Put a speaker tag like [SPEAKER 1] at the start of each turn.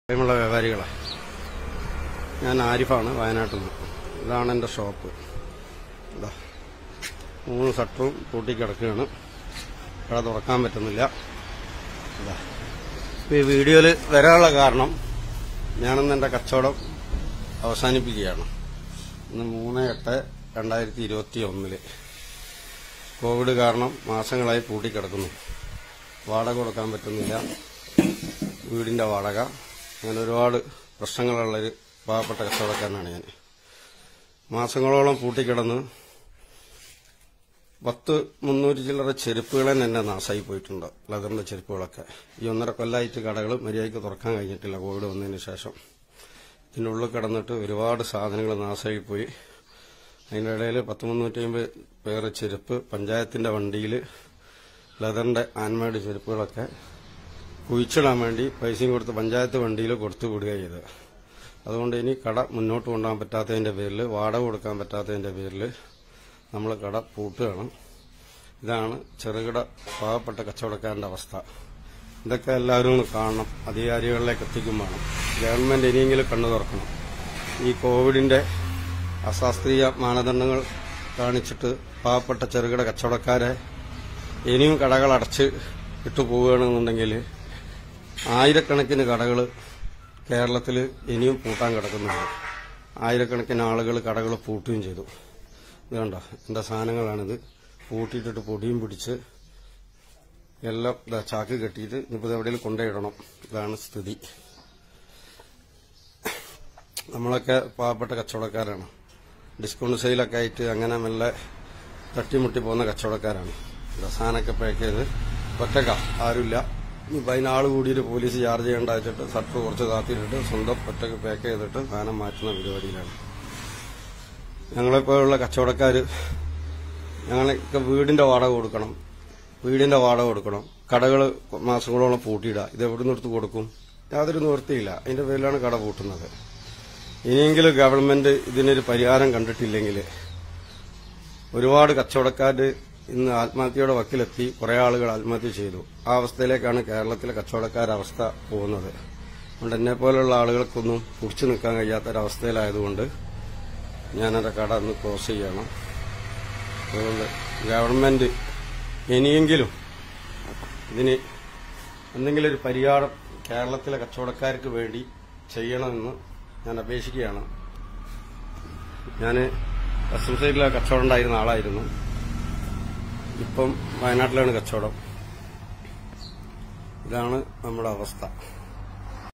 [SPEAKER 1] പ്രിയമുള്ള വ്യാപാരികളെ ഞാൻ ആരിഫാണ് വയനാട്ടിൽ നിന്ന് ഇതാണ് എൻ്റെ ഷോപ്പ് ഇതാ മൂന്ന് ഷട്ടറും പൂട്ടിക്കിടക്കുകയാണ് കട തുറക്കാൻ പറ്റുന്നില്ല ഇതാ ഇപ്പൊ ഈ വീഡിയോയിൽ വരാനുള്ള കാരണം ഞാനിന്ന് എൻ്റെ കച്ചവടം അവസാനിപ്പിക്കുകയാണ് ഇന്ന് മൂന്ന് എട്ട് രണ്ടായിരത്തി ഇരുപത്തി ഒന്നില് കോവിഡ് കാരണം മാസങ്ങളായി പൂട്ടിക്കിടക്കുന്നു വാടക കൊടുക്കാൻ പറ്റുന്നില്ല വീടിന്റെ വാടക അങ്ങനെ ഒരുപാട് പ്രശ്നങ്ങളുള്ളൊരു പാവപ്പെട്ട കച്ചവടക്കാരനാണ് ഞാൻ മാസങ്ങളോളം പൂട്ടിക്കിടന്ന് പത്ത് മുന്നൂറ് ചില്ലറ ചെരുപ്പുകൾ തന്നെ എന്നെ നാശമായി പോയിട്ടുണ്ട് ലെതറിന്റെ ചെരുപ്പുകളൊക്കെ ഈ ഒന്നര കൊല്ലമായിട്ട് കടകൾ മര്യാദയ്ക്ക് തുറക്കാൻ കഴിഞ്ഞിട്ടില്ല കോവിഡ് വന്നതിന് ശേഷം ഇതിനുള്ളിൽ കിടന്നിട്ട് ഒരുപാട് സാധനങ്ങൾ നാശമായി പോയി അതിൻ്റെ ഇടയിൽ പത്ത് മുന്നൂറ്റി അമ്പത് പേര് ചെരുപ്പ് പഞ്ചായത്തിന്റെ വണ്ടിയിൽ ലെതറിന്റെ ആൻമേഡ് ചെരുപ്പുകളൊക്കെ കുഴിച്ചിടാൻ വേണ്ടി പൈസയും കൊടുത്ത് പഞ്ചായത്ത് വണ്ടിയിൽ കൊടുത്തു വിടുക ചെയ്തത് അതുകൊണ്ട് ഇനി കട മുന്നോട്ട് കൊണ്ടുപോകാൻ പറ്റാത്തതിന്റെ പേരിൽ വാടക കൊടുക്കാൻ പറ്റാത്തതിന്റെ പേരിൽ നമ്മൾ കട പൂട്ടുകയാണ് ഇതാണ് ചെറുകിട പാവപ്പെട്ട കച്ചവടക്കാരന്റെ അവസ്ഥ ഇതൊക്കെ എല്ലാവരും ഒന്ന് കാണണം അധികാരികളിലേക്ക് എത്തിക്കും വേണം ഗവൺമെന്റ് ഇനിയെങ്കിലും കണ്ണു തുറക്കണം ഈ കോവിഡിന്റെ അശാസ്ത്രീയ മാനദണ്ഡങ്ങൾ കാണിച്ചിട്ട് പാവപ്പെട്ട ചെറുകിട കച്ചവടക്കാരെ ഇനിയും കടകൾ അടച്ച് ഇട്ടു പോവുകയാണെന്നുണ്ടെങ്കിൽ ആയിരക്കണക്കിന് കടകൾ കേരളത്തിൽ ഇനിയും പൂട്ടാൻ കിടക്കുന്നുണ്ട് ആയിരക്കണക്കിന് ആളുകൾ കടകൾ പൂട്ടുകയും ചെയ്തു ഇത് കണ്ടോ എന്റെ സാധനങ്ങളാണിത് പൂട്ടിയിട്ടിട്ട് പൊടിയും പിടിച്ച് എല്ലാം ഇതാ ചാക്ക് കെട്ടിയിട്ട് ഇനിയിപ്പോൾ എവിടെയെങ്കിലും കൊണ്ടുപോയിടണം ഇതാണ് സ്ഥിതി നമ്മളൊക്കെ പാവപ്പെട്ട കച്ചവടക്കാരാണ് ഡിസ്കൗണ്ട് സെയിലൊക്കെ ആയിട്ട് അങ്ങനെ മെല്ലെ തട്ടിമുട്ടി പോകുന്ന കച്ചവടക്കാരാണ് ഇവിടെ സാധനമൊക്കെ പാക്ക് ചെയ്ത് ഒറ്റക്ക ആരുമില്ല ഇനിയിപ്പോൾ അതിനാൾ കൂടിയിട്ട് പോലീസ് ചാർജ് ചെയ്യേണ്ട വെച്ചിട്ട് ഷട്ടർ കുറച്ച് താത്തിയിട്ടിട്ട് സ്വന്തം ഒറ്റക്ക് പാക്ക് ചെയ്തിട്ട് സാധനം മാറ്റുന്ന പരിപാടിയിലാണ് ഞങ്ങളെപ്പോലുള്ള കച്ചവടക്കാർ ഞങ്ങളൊക്കെ വീടിന്റെ വാടക കൊടുക്കണം വീടിന്റെ വാടക കൊടുക്കണം കടകൾ മാസങ്ങളോളം പൂട്ടിയിടുക ഇത് എവിടെ നിന്ന് എടുത്ത് കൊടുക്കും യാതൊരു നിവൃത്തിയില്ല അതിന്റെ പേരിലാണ് കട പൂട്ടുന്നത് ഇനിയെങ്കിലും ഗവൺമെന്റ് ഇതിനൊരു പരിഹാരം കണ്ടിട്ടില്ലെങ്കിൽ ഒരുപാട് കച്ചവടക്കാർ ഇന്ന് ആത്മഹത്യയുടെ വക്കിലെത്തി കുറെ ആളുകൾ ആത്മഹത്യ ചെയ്തു ആ അവസ്ഥയിലേക്കാണ് കേരളത്തിലെ കച്ചവടക്കാരുടെ അവസ്ഥ പോകുന്നത് അതുകൊണ്ട് എന്നെ പോലുള്ള ആളുകൾക്കൊന്നും പിടിച്ചു നിൽക്കാൻ കഴിയാത്തൊരവസ്ഥയിലായതുകൊണ്ട് ഞാനെന്റെ കട ഒന്ന് ക്ലോസ് ചെയ്യണം അതുകൊണ്ട് ഗവൺമെന്റ് ഇനിയെങ്കിലും ഇതിന് എന്തെങ്കിലും ഒരു പരിഹാരം കേരളത്തിലെ കച്ചവടക്കാർക്ക് വേണ്ടി ചെയ്യണമെന്ന് ഞാൻ അപേക്ഷിക്കുകയാണ് ഞാൻ എസ് എം സൈഡിലെ കച്ചവടം ഉണ്ടായിരുന്ന ആളായിരുന്നു ഇപ്പം വയനാട്ടിലാണ് കച്ചവടം ഇതാണ് നമ്മുടെ അവസ്ഥ